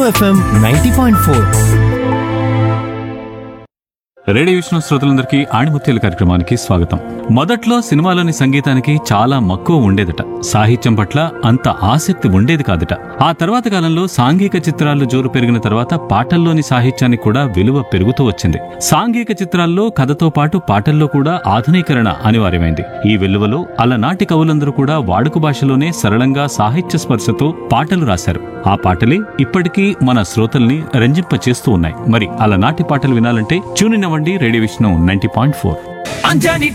FM ninety point four radio Vishnu శ్రోతలందరికీ ఆణిముత్యాల కార్యక్రమానికి స్వాగతం మొదట్లో సినిమాలోని సంగీతానికి చాలా మక్కువ ఉండేదట సాహిత్యం పట్ల అంత ఆసక్తి ఉండేది కాదట ఆ తర్వాత కాలంలో సాంఘిక చిత్రాలు జోరు పెరిగిన తర్వాత పాటల్లోని సాహిత్యానికి కూడా విలువ పెరుగుతూ వచ్చింది సాంఘిక చిత్రాల్లో కథతో పాటు పాటల్లో కూడా ఆధునీకరణ అనివార్యమైంది ఈ వెల్లువలో అలనాటి కవులందరూ కూడా వాడుక భాషలోనే సరళంగా సాహిత్య స్పర్శతో పాటలు రాశారు ఆ పాటలే ఇప్పటికీ మన శ్రోతల్ని రంజింప చేస్తూ ఉన్నాయి మరి అలనాటి పాటలు వినాలంటే ట్యూన్ ఇన్ అవ్వండి radio Vishnu ninety point four